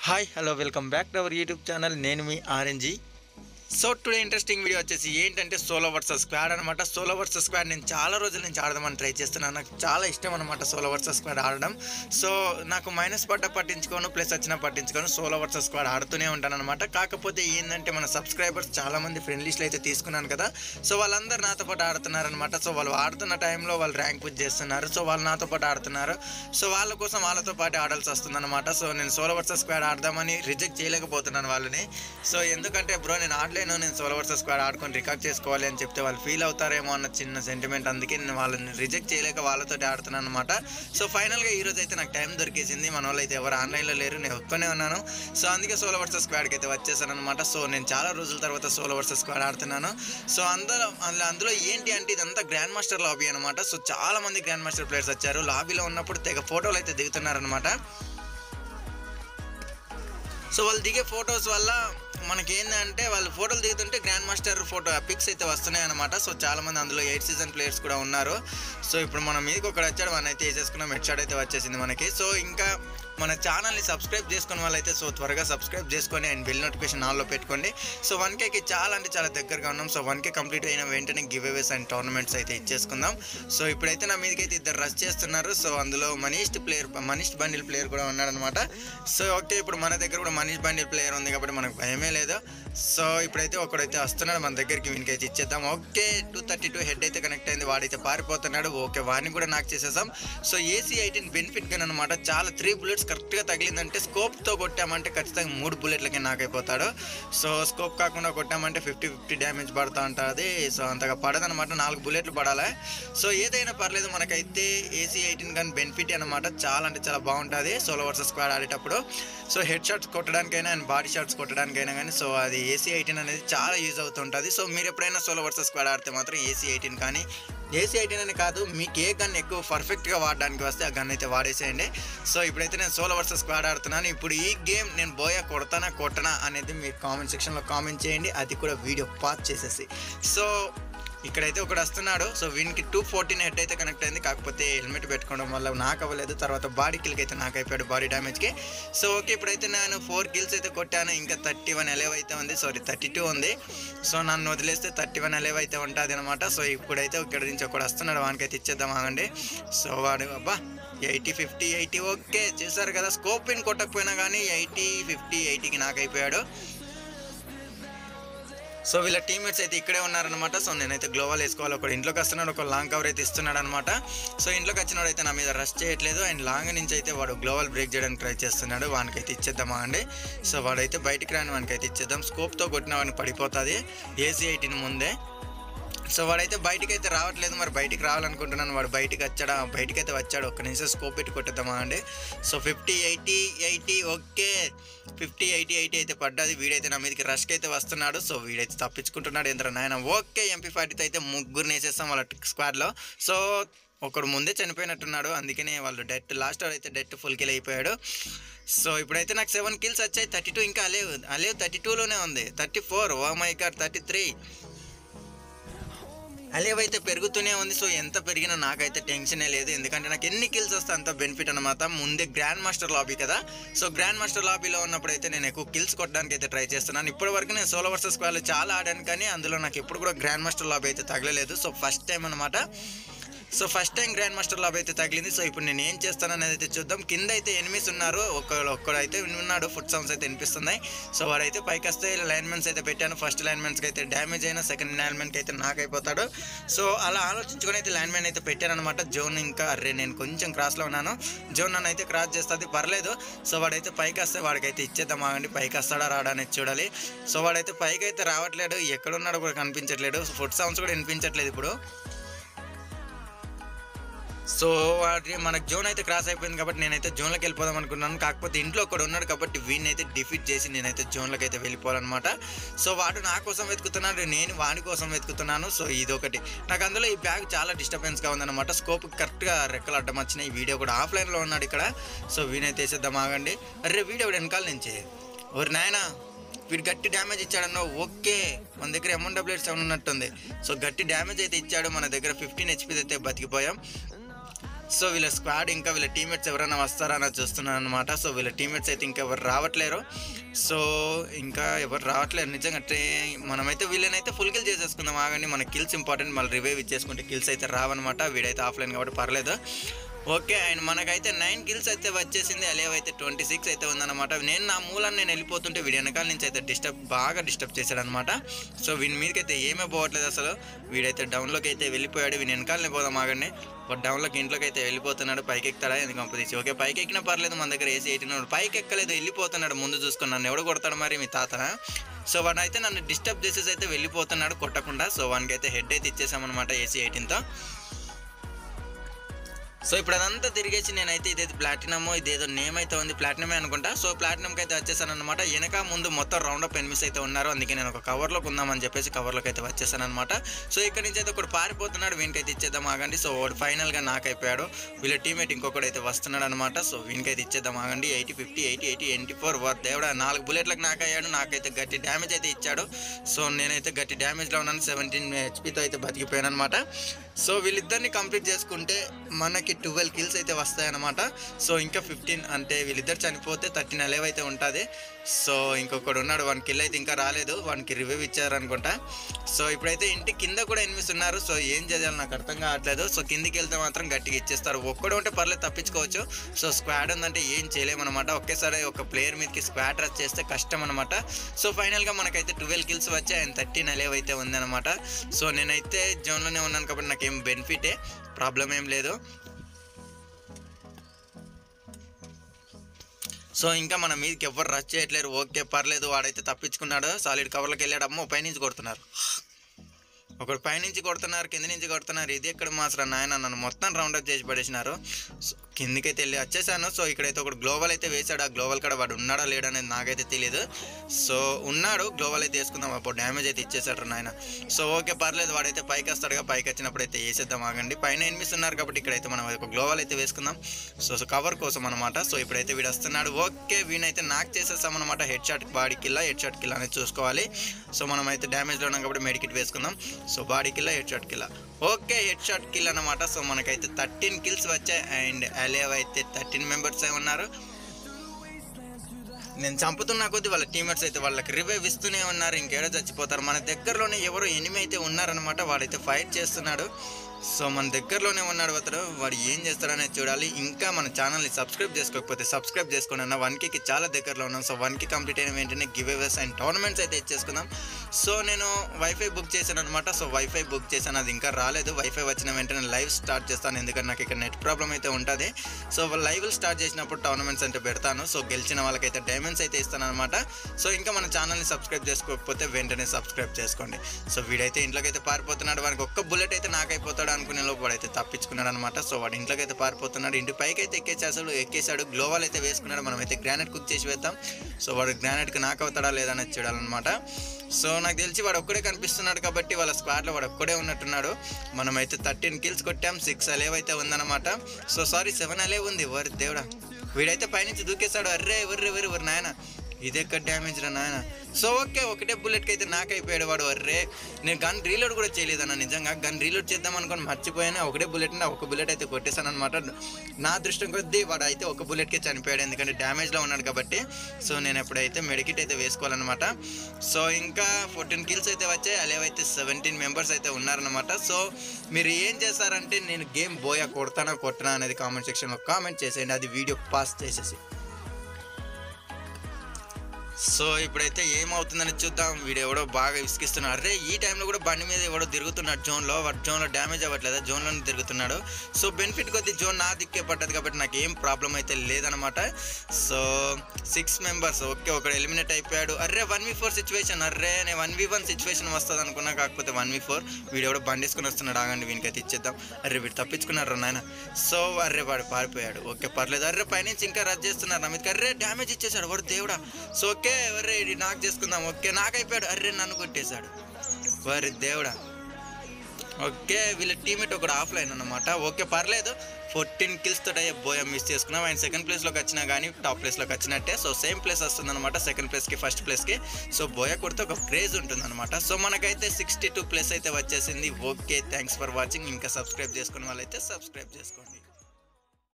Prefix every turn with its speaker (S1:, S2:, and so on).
S1: hi hello welcome back to our YouTube channel నేను మీ R N G so today interesting video వచ్చేసి ఏంటంటే solo versus squad అనమాట solo versus squad నేను చాలా రోజుల నుంచి ఆడదామని ట్రై చేస్తున్నాను నాకు చాలా ఇష్టం అనమాట సోలో వర్సెస్ స్క్వాడ్ ఆడడం సో నాకు మైనస్ పడ్డ పట్టించుకోను ప్లస్ వచ్చిన పట్టించుకోను సోలో వర్సెస్ స్క్వాడ్ ఆడుతూనే ఉంటాను అనమాట కాకపోతే ఏంటంటే మన సబ్స్క్రైబర్స్ చాలా మంది ఫ్రెండ్ లిస్ట్లు అయితే తీసుకున్నాను కదా సో వాళ్ళందరూ నాతో పాటు ఆడుతున్నారనమాట సో వాళ్ళు ఆడుతున్న టైంలో వాళ్ళు ర్యాంక్ పుష్ చేస్తున్నారు సో వాళ్ళు నాతో పాటు ఆడుతున్నారు సో వాళ్ళ కోసం వాళ్ళతో పాటు ఆడాల్సి వస్తుంది అనమాట సో నేను సోలో వర్సెస్ స్క్వాడ్ ఆడదామని రిజెక్ట్ చేయలేకపోతున్నాను వాళ్ళని సో ఎందుకంటే బ్రో నేను ఆడలేను నేను సోలో వర్సెస్ స్క్వాడ్ ఆడుకొని రికార్డ్ చేసుకోవాలి అని చెప్తే వాళ్ళు ఫీల్ అవుతారేమో అన్న చిన్న సెంటిమెంట్ అందుకే నేను వాళ్ళని రిజెక్ట్ చేయలేక వాళ్ళతో ఆడుతున్నాను అనమాట సో ఫైనల్గా ఈ రోజు అయితే నాకు టైం దొరికేసింది మన వాళ్ళు అయితే ఎవరు ఆన్లైన్లో లేరు నేను ఒక్కనే ఉన్నాను సో అందుకే సోలో వర్సెస్ స్క్వాడ్కి అయితే వచ్చేసాను అనమాట సో నేను చాలా రోజుల తర్వాత సోలో వర్సెస్ స్క్వాడ్ ఆడుతున్నాను సో అందరూ అందులో అందులో ఏంటి అంటే ఇదంతా గ్రాండ్ మాస్టర్ లాబీ అనమాట సో చాలా మంది గ్రాండ్ మాస్టర్ ప్లేయర్స్ వచ్చారు లాబీలో ఉన్నప్పుడు తెగ ఫోటోలు అయితే దిగుతున్నారనమాట సో వాళ్ళు దిగే ఫొటోస్ వల్ల మనకి ఏంటంటే వాళ్ళు ఫోటోలు దిగుతుంటే గ్రాండ్ మాస్టర్ ఫోటో పిక్స్ అయితే వస్తున్నాయి అనమాట సో చాలా మంది అందులో ఎయిట్ సీజన్ ప్లేయర్స్ కూడా ఉన్నారు సో ఇప్పుడు మన మీదకి ఒకటి వచ్చాడు మన అయితే వేసేసుకున్నాం హెడ్ షాట్ అయితే వచ్చేసింది మనకి సో ఇంకా మన ఛానల్ని సబ్స్క్రైబ్ చేసుకున్న వాళ్ళైతే సో త్వరగా సబ్స్క్రైబ్ చేసుకొని అండ్ బిల్ నోటిఫికేషన్ ఆన్లో పెట్టుకోండి సో వన్ కేకి చాలా అంటే చాలా దగ్గరగా ఉన్నాం సో వన్ కే కంప్లీట్ అయిన వెంటనే గివ్ అవేస్ అండ్ టోర్నమెంట్స్ అయితే ఇచ్చేసుకుందాం సో ఇప్పుడైతే నా మీదకైతే ఇద్దరు రష్ చేస్తున్నారు సో అందులో మనీస్ట్ ప్లేయర్ మనీస్ట్ బండిల్ ప్లేయర్ కూడా ఉన్నాడనమాట సో ఓకే ఇప్పుడు మన దగ్గర కూడా మనీష్ బండిల్ ప్లేయర్ ఉంది కాబట్టి మనకు భయమే లేదు సో ఇప్పుడైతే ఒకడైతే వస్తున్నాడు మన దగ్గరికి వీనికైతే ఇచ్చేద్దాం okay two thirty two head అయితే కనెక్ట్ అయింది వాడైతే పారిపోతున్నాడు ఓకే వాడిని కూడా నాకు చేసేసాం so A C eighteen benefit gun అనమాట చాలా త్రీ బుల్లెట్స్ కరెక్ట్గా తగిలిందంటే స్కోప్తో కొట్టామంటే ఖచ్చితంగా మూడు బుల్లెట్లకి నాకైపోతాడు సో స్కోప్ కాకుండా కొట్టామంటే ఫిఫ్టీ ఫిఫ్టీ డ్యామేజ్ పడుతూ ఉంటుంది సో అంతగా పడదనమాట నాలుగు బుల్లెట్లు పడాలి సో ఏదైనా పర్లేదు మనకైతే ఏసీ ఎయిటీన్ గన్ బెనిఫిట్ అనమాట చాలా అంటే చాలా బాగుంటుంది సోలో వర్సెస్ స్క్వాడ్ ఆడేటప్పుడు సో హెడ్ షాట్స్ కొట్టడానికైనా అండ్ బాడీ షాట్స్ కొట్టడానికైనా కానీ సో అది ఏసీ ఎయిటీన్ అనేది చాలా యూజ్ అవుతుంటుంది సో మీరు ఎప్పుడైనా సోలో వర్సెస్ స్క్వాడ్ ఆడితే మాత్రం ఏసీ ఎయిటీన్ కానీ ఏసీ ఎయిటీన్ అని కాదు మీకు ఏ గన్ ఎక్కువ పర్ఫెక్ట్గా వాడడానికి వస్తే ఆ గన్ అయితే వాడేసేయండి సో ఇప్పుడైతే నేను సోలో వర్సెస్ స్క్వాడ్ ఆడుతున్నాను ఇప్పుడు ఈ గేమ్ నేను బోయా కొడతానా కొట్టనా అనేది మీరు కామెంట్ సెక్షన్లో కామెంట్ చేయండి అది కూడా వీడియో పాస్ చేసేసి సో ఇక్కడైతే ఒకడు వస్తున్నాడు సో వీనికి టూ ఫోర్టీన్ హెడ్ అయితే కనెక్ట్ అయింది కాకపోతే హెల్మెట్ పెట్టుకోవడం వల్ల నాకు అవ్వలేదు తర్వాత బాడీ కిల్కి అయితే నాకు అయిపోయాడు బాడీ డ్యామేజ్కి సో ఓకే ఇప్పుడైతే నేను ఫోర్ కిల్స్ అయితే కొట్టాను ఇంకా థర్టీ వన్ ఎలెవ్ అయితే ఉంది సారీ థర్టీ టూ ఉంది సో నన్ను వదిలేస్తే థర్టీ వన్ ఎలెవ్ అయితే ఉంటుంది అనమాట సో ఇప్పుడైతే ఇక్కడ నుంచి ఒకడు వస్తున్నాడు వానికైతే ఇచ్చేద్దాం ఆగండి సో వాడు అబ్బా ఎయిటీ ఫిఫ్టీ ఎయిటీ ఓకే చూసారు కదా స్కోప్ పిన్ కొట్టకపోయినా కానీ ఎయిటీ ఫిఫ్టీ ఎయిటీకి నాకు అయిపోయాడు సో వీళ్ళ టీమ్మేట్స్ అయితే ఇక్కడే ఉన్నారనమాట సో నేనైతే గ్లోవల్ వేసుకోవాలి ఒక ఇంట్లోకి వస్తున్నాడు ఒక లాంగ్ కవర్ అయితే ఇస్తున్నాడు అనమాట సో ఇంట్లోకి వచ్చినవాడు అయితే నా మీద రష్ చేయట్లేదు అండ్ లాంగ్ నుంచి అయితే వాడు గ్లోవల్ బ్రేక్ చేయడానికి ట్రై చేస్తున్నాడు వానికైతే ఇచ్చేద్దామా అండి సో వాడైతే బయటికి రాని వానికైతే ఇచ్చేద్దాం స్కోప్తో కొట్టిన వాడిని పడిపోతుంది ఏసీ ఎయిటీన్ ముందే సో వాడైతే బయటికి అయితే రావట్లేదు మరి బయటికి రావాలనుకుంటున్నాను వాడు బయటికి వచ్చాడా బయటికి అయితే వచ్చాడు ఒక్క నిమిషం స్కోప్ పెట్టి కొట్టేద్దామా అండి so fifty eighty eighty okay fifty eighty eighty అయితే పడ్డది వీడైతే నా మీదకి రష్కి అయితే వస్తున్నాడు సో వీడైతే తప్పించుకుంటున్నాడు ఎంత నాయన ఓకే ఎంపీ ఫార్టీతో అయితే ముగ్గురు వేసేస్తాం వాళ్ళ స్క్వాడ్లో సో ఒకడు ముందే చనిపోయినట్టున్నాడు అందుకనే వాళ్ళు డెట్ లాస్ట్ అయితే డెట్ ఫుల్ కిల్ అయిపోయాడు సో ఇప్పుడైతే నాకు సెవెన్ కిల్స్ వచ్చాయి థర్టీ టూ ఇంకా అలేవు అలేవు థర్టీ టూలోనే ఉంది thirty four oh my god thirty three alive అయితే పెరుగుతూనే ఉంది సో ఎంత పెరిగినా నాకైతే టెన్షనే లేదు ఎందుకంటే నాకు ఎన్ని కిల్స్ వస్తే అంత బెనిఫిట్ అనమాట ముందే గ్రాండ్ మాస్టర్ లాబీ కదా సో గ్రాండ్ మాస్టర్ లాబీలో ఉన్నప్పుడు అయితే నేను ఎక్కువ కిల్స్ కొట్టడానికి అయితే ట్రై చేస్తున్నాను ఇప్పటి వరకు నేను సోలో వర్సెస్ వాళ్ళు చాలా ఆడాను కానీ అందులో నాకు ఎప్పుడు కూడా గ్రాండ్ మాస్టర్ లాబీ అయితే తగలలేదు సో ఫస్ట్ టైం అనమాట so first time grand master lobby అయితే తగిలింది సో ఇప్పుడు నేను ఏం చేస్తాను అనేది అయితే చూద్దాం కింద అయితే ఎనిమిస్ ఉన్నారు ఒక ఒక్కడు అయితే ఉన్నాడు ఫుడ్ సౌండ్స్ అయితే వినిపిస్తున్నాయి సో వాడైతే పైకి వస్తే లైన్మెన్స్ అయితే పెట్టాను ఫస్ట్ లైన్మెన్స్కి అయితే డ్యామేజ్ అయినా సెకండ్ లైన్మెన్కి అయితే నాకు అయిపోతాడు సో అలా ఆలోచించుకొని అయితే లైన్మెన్ అయితే పెట్టాను అనమాట జోన్ ఇంకా అరే నేను కొంచెం క్రాస్లో ఉన్నాను జోన్ నన్ను అయితే క్రాస్ చేస్తుంది పర్లేదు సో వాడైతే పైకి వస్తే వాడికైతే ఇచ్చేద్దాం ఆగండి పైకి వస్తాడా రాడా అనేది చూడాలి సో వాడైతే పైకి అయితే రావట్లేడు ఎక్కడున్నాడో కూడా కనిపించట్లేడు ఫుడ్ సౌండ్స్ కూడా వినిపించట్లేదు ఇప్పుడు సో వాడి మనకు జోన్ అయితే క్రాస్ అయిపోయింది కాబట్టి నేనైతే జోన్లోకి వెళ్ళిపోదాం అనుకున్నాను కాకపోతే ఇంట్లో ఒకడు ఉన్నాడు కాబట్టి వీడిని అయితే డిఫీట్ చేసి నేనైతే జోన్లోకి అయితే వెళ్ళిపోవాలన్నమాట సో వాడు నా కోసం వెతుకుతున్నాడు నేను వాడి కోసం వెతుకుతున్నాను సో ఇదొకటి నాకు అందులో ఈ బ్యాగ్ చాలా డిస్టర్బెన్స్గా ఉందన్నమాట స్కోప్ కరెక్ట్గా రెక్కలు అడ్డం వచ్చినాయి ఈ వీడియో కూడా ఆఫ్లైన్లో ఉన్నాడు ఇక్కడ సో వీనైతే వేసేద్దాం ఆగండి అరే వీడియో వెనకాల నుంచి ఓరి నాయనా వీడు గట్టి డ్యామేజ్ ఇచ్చాడన్న ఓకే మన దగ్గర ఎంఎన్ డబ్ల్యూ సెవెన్ ఉన్నట్టుంది సో గట్టి డ్యామేజ్ అయితే ఇచ్చాడు మన దగ్గర ఫిఫ్టీన్ హెచ్పి అయితే బతికిపోయాం సో వీళ్ళ స్క్వాడ్ ఇంకా వీళ్ళ టీమేట్స్ ఎవరైనా వస్తారా అని చూస్తున్నాను అనమాట సో వీళ్ళ టీమేట్స్ అయితే ఇంకా ఎవరు రావట్లేరు సో ఇంకా ఎవరు రావట్లేరు నిజంగా ట్రే మనమైతే వీళ్ళనైతే ఫుల్ కిల్ చేసేసుకుందాం ఆగండి మన కిల్స్ ఇంపార్టెంట్ మళ్ళీ రివైవ్ ఇచ్చేసుకుంటే కిల్స్ అయితే రావన్నమాట వీడైతే ఆఫ్లైన్ కాబట్టి పర్లేదు ఓకే అండ్ మనకైతే నైన్ కిల్స్ అయితే వచ్చేసింది అలేవ్ అయితే ట్వంటీ సిక్స్ అయితే ఉందన్నమాట నేను నా మూలాన్ని నేను వెళ్ళిపోతుంటే వీడి వెనకాల నుంచి అయితే డిస్టర్బ్ బాగా డిస్టర్బ్ చేశాడనమాట సో వీని మీదకి అయితే ఏమీ పోవట్లేదు అసలు వీడైతే డౌన్లోకి అయితే వెళ్ళిపోయాడు వీని వెనకాలనే పోదాం ఆగండి వాడు డౌన్లోకి ఇంట్లోకి అయితే వెళ్ళిపోతున్నాడు పైకి ఎక్కుతాడా ఎందుకు కంపెనీసి ఓకే పైకి ఎక్కినా పర్లేదు మన దగ్గర ఏసీ ఎయిటీన్ పైకి ఎక్కలేదు వెళ్ళిపోతున్నాడు ముందు చూసుకుని నన్ను ఎవడు కొడతాడు మరి మీ తాతన సో వాడు అయితే నన్ను డిస్టర్బ్ చేసేసి అయితే వెళ్ళిపోతున్నాడు కొట్టకుండా సో వానికి అయితే హెడ్ అయితే ఇచ్చేసామన్నమాట ఏసీ ఎయిటీన్తో సో ఇప్పుడు అదంతా తిరిగేసి నేనైతే ఇదైతే ప్లాటినమ్ ఇదేదో నేమ్ అయితే ఉంది ప్లాటినమే అనుకుంటా సో ప్లాటినంకి అయితే వచ్చేసాను అనమాట వెనక ముందు మొత్తం రౌండ్ అప్ ఎనిమిస్ అయితే ఉన్నారు అందుకే నేను ఒక కవర్లోకి ఉందామని చెప్పేసి కవర్లోకి అయితే వచ్చేసాను అనమాట సో ఇక్కడ నుంచి అయితే ఒకటి పారిపోతున్నాడు వీనికైతే ఇచ్చేద్దాం ఆగండి సో వాడు ఫైనల్గా నాకు అయిపోయాడు వీళ్ళ టీమేట్ ఇంకొకటి అయితే వస్తున్నాడు అనమాట సో వీనికైతే ఇచ్చేద్దాం ఆగండి eighty fifty eighty eighty eighty four వర్ దేవుడా నాలుగు బుల్లెట్లకు నాకు అయ్యాడు నాకైతే గట్టి డ్యామేజ్ అయితే ఇచ్చాడు సో నేనైతే గట్టి డ్యామేజ్లో ఉన్నాను సెవెంటీన్ హెచ్పీతో అయితే బతికిపోయాను అనమాట సో వీళ్ళిద్దరిని కంప్లీట్ చేసుకుంటే మనకి ట్వెల్వ్ కిల్స్ అయితే వస్తాయన్నమాట సో ఇంకా ఫిఫ్టీన్ అంటే వీళ్ళిద్దరు చనిపోతే థర్టీన్ అలేవ్ అయితే ఉంటుంది సో ఇంకొకడు ఉన్నాడు వన్ కిల్ అయితే ఇంకా రాలేదు వానికి రివ్యూ ఇచ్చారనుకుంటా సో ఇప్పుడైతే ఇంటి కింద కూడా ఎనిమిది ఉన్నారు సో ఏం చేయాలి నాకు అర్థం కావట్లేదు సో కిందికి వెళ్తే మాత్రం గట్టిగా ఇచ్చేస్తారు ఒక్కడు ఉంటే పర్లేదు తప్పించుకోవచ్చు సో స్క్వాడ్ ఉందంటే ఏం చేయలేమన్నమాట ఒకేసారి ఒక ప్లేయర్ మీదకి స్క్వాడ్ రచ్ చేస్తే కష్టం అనమాట సో ఫైనల్గా మనకైతే ట్వెల్వ్ కిల్స్ వచ్చాయి అండ్ థర్టీన్ అలేవ్ అయితే ఉందన్నమాట సో నేనైతే జోన్లోనే ఉన్నాను కాబట్టి నాకేం బెనిఫిటే ప్రాబ్లం ఏం లేదు సో ఇంకా మన మీదకి ఎవరు రచ్ చేయట్లేరు ఓకే పర్లేదు వాడైతే తప్పించుకున్నాడు సాలిడ్ కవర్లోకి వెళ్ళాడు అమ్మో పైనుంచి కొడుతున్నారు ఒకడు పైనుంచి కొడుతున్నారు కింద నుంచి కొడుతున్నారు ఇది ఎక్కడ మాసరా నాయన నన్ను మొత్తం రౌండ్ అప్ చేసి పడేసినారు సో కిందికైతే వెళ్ళి వచ్చేసాను సో ఇక్కడైతే ఒకడు గ్లోబల్ అయితే వేశాడు ఆ గ్లోబల్ కాడ వాడు ఉన్నాడా లేడా అనేది నాకైతే తెలియదు సో ఉన్నాడు గ్లోబల్ అయితే వేసుకుందాం అప్పుడు డ్యామేజ్ అయితే ఇచ్చేసాడు నాయన సో ఓకే పర్లేదు వాడైతే పైకి వస్తాడుగా పైకి వచ్చినప్పుడు అయితే వేసేద్దాం ఆగండి పైన ఎనిమిస్ ఉన్నారు కాబట్టి ఇక్కడైతే మనం ఒక గ్లోబల్ అయితే వేసుకుందాం సో సో కవర్ కోసం అనమాట సో ఇప్పుడైతే వీడు వస్తున్నాడు ఓకే వీనైతే నాక్ చేసేస్తాం అనమాట హెడ్ షాట్ బాడీ కిల్ల హెడ్ షాట్ కిల్ అనేది చూసుకోవాలి సో మనం అయితే డ్యామేజ్లో ఉన్నాం కాబట్టి మెడికిట్ వేసుకుందాం సో బాడీ కిల్ల హెడ్ షాట్ కిల్ల ఓకే హెడ్ షాట్ కిల్ అనమాట సో మనకైతే థర్టీన్ కిల్స్ వచ్చాయి అండ్ అలేవ్ అయితే థర్టీన్ మెంబర్స్ ఉన్నారు నేను చంపుతున్న కొద్దీ వాళ్ళ టీమేట్స్ అయితే వాళ్ళకి రివైవ్ ఇస్తూనే ఉన్నారు ఇంకేడో చచ్చిపోతారు మన దగ్గరలోనే ఎవరో ఎనిమి అయితే ఉన్నారనమాట వాడైతే ఫైట్ చేస్తున్నాడు సో మన దగ్గరలోనే ఉన్నాడు అతడు వాడు ఏం చేస్తాడనేది చూడాలి ఇంకా మన ఛానల్ని సబ్స్క్రైబ్ చేసుకోకపోతే సబ్స్క్రైబ్ చేసుకోండి అన్న వన్ కి చాలా దగ్గరలో ఉన్నాం సో వన్ కి కంప్లీట్ అయిన వెంటనే గివ్ అవేస్ అండ్ టోర్నమెంట్స్ అయితే ఇచ్చేసుకుందాం సో నేను వైఫై బుక్ చేశాను అనమాట సో వైఫై బుక్ చేశాను అది ఇంకా రాలేదు వైఫై వచ్చిన వెంటనే లైవ్ స్టార్ట్ చేస్తాను ఎందుకంటే నాకు ఇక్కడ నెట్ ప్రాబ్లం అయితే ఉంటుంది సో లైవ్ స్టార్ట్ చేసినప్పుడు టోర్నమెంట్స్ అంటే పెడతాను సో గెలిచిన వాళ్ళకైతే డైమండ్స్ అయితే ఇస్తాను అనమాట సో ఇంకా మన ఛానల్ని సబ్స్క్రైబ్ చేసుకోకపోతే వెంటనే సబ్స్క్రైబ్ చేసుకోండి సో వీడైతే ఇంట్లోకి అయితే పారిపోతున్నాడు వానికి ఒక్క బుల్లెట్ అయితే నాకు అయిపోతాడు అనుకునే లోపు వాడైతే తప్పించుకున్నాడు అనమాట సో వాడు ఇంట్లోకి అయితే పారిపోతున్నాడు ఇంటి పైకి అయితే ఎక్కేసాడు ఎక్కేసాడు గ్లోవల్ అయితే వేసుకున్నాడు మనం అయితే గ్రానైట్ కుక్ చేసి వేద్దాం సో వాడు గ్రానైట్కి నాకు అవుతాడా లేదా అనేది చూడాలన్నమాట సో నాకు తెలిసి వాడు ఒక్కడే కనిపిస్తున్నాడు కాబట్టి వాళ్ళ స్క్వాడ్లో వాడు ఒక్కడే ఉన్నట్టున్నాడు మనమైతే థర్టీన్ కిల్స్ కొట్టాం సిక్స్ అలేవ్ అయితే ఉందన్నమాట సో సారీ సెవెన్ అలేవ్ ఉంది వరి దేవుడా వీడైతే పైనుంచి దూకేశాడు అర్రే ఎవర్రే ఎవరు ఎవరు నాయన ఇది ఎక్కడ డ్యామేజ్ రా నాయన సో ఓకే ఒకటే బుల్లెట్కి అయితే నాకు అయిపోయాడు వాడు అర్రే నేను గన్ రీలోడ్ కూడా చేయలేదన్న నిజంగా గన్ రీలోడ్ చేద్దాం అనుకొని మర్చిపోయాను ఒకటే బుల్లెట్ ఒక బుల్లెట్ అయితే కొట్టేశాను అనమాట నా దృష్టం కొద్దీ వాడు అయితే ఒక బుల్లెట్కే చనిపోయాడు ఎందుకంటే డ్యామేజ్లో ఉన్నాడు కాబట్టి సో నేను ఎప్పుడైతే మెడికిట్ అయితే వేసుకోవాలన్నమాట సో ఇంకా ఫోర్టీన్ కిల్స్ అయితే వచ్చాయి అలావైతే సెవెంటీన్ మెంబర్స్ అయితే ఉన్నారనమాట సో మీరు ఏం చేస్తారంటే నేను గేమ్ బోయా కొడతానా కొట్టనా అనేది కామెంట్ సెక్షన్లో కామెంట్ చేసేయండి అది వీడియో పాస్ చేసేసి సో ఇప్పుడైతే ఏమవుతుందని చూద్దాం వీడు ఎవడో బాగా విసిగిస్తున్నాడు అరే ఈ టైంలో కూడా బండి మీద ఎవడో తిరుగుతున్నాడు జోన్లో వాడు జోన్లో డ్యామేజ్ అవ్వట్లేదు జోన్లోనే తిరుగుతున్నాడు సో బెనిఫిట్ కొద్ది జోన్ నా దిక్కే పట్టదు కాబట్టి నాకు ఏం ప్రాబ్లం అయితే లేదనమాట సో సిక్స్ మెంబర్స్ ఓకే ఒకడు ఎలిమినేట్ అయిపోయాడు అర్రే వన్ వి ఫోర్ సిచ్యువేషన్ అర్రే నేను వన్ వి వన్ సిచ్యువేషన్ వస్తుంది అనుకున్నా కాకపోతే వన్ వి ఫోర్ వీడు ఎవడో బండి వేసుకుని వస్తున్నాడు ఆగండి వీనికైతే ఇచ్చేద్దాం అర్రే వీడు తప్పించుకున్నారు నాయన సో అర్రే వాడు పారిపోయాడు ఓకే పర్లేదు అర్రే పైనుంచి ఇంకా రద్దు చేస్తున్నారు నా మీదకి అర్రే డ్యామేజ్ ఇచ్చేసాడు వాడు దేవుడా సో ఓకే అర్రే ఇది నాకు చేసుకుందాం ఓకే నాకు అయిపోయాడు అర్రే నన్ను కొట్టేశాడు వారి దేవుడా ఓకే వీళ్ళ టీమేట్ ఒకడు ఆఫ్లైన్ అనమాట ఓకే పర్లేదు ఫోర్టీన్ కిల్స్ తోటి అయ్యే బోయ మిస్ చేసుకున్నాం ఆయన సెకండ్ ప్లేస్లోకి వచ్చినా కానీ టాప్ ప్లేస్లోకి వచ్చినట్టే సో సేమ్ ప్లేస్ వస్తుంది అనమాట సెకండ్ ప్లేస్కి ఫస్ట్ ప్లేస్కి సో బోయ కొడితే ఒక క్రేజ్ ఉంటుంది అనమాట సో మనకైతే సిక్స్టీ టూ ప్లేస్ అయితే వచ్చేసింది ఓకే థ్యాంక్స్ ఫర్ వాచింగ్ ఇంకా సబ్స్క్రైబ్ చేసుకున్న వాళ్ళైతే సబ్స్క్రైబ్ చేసుకోండి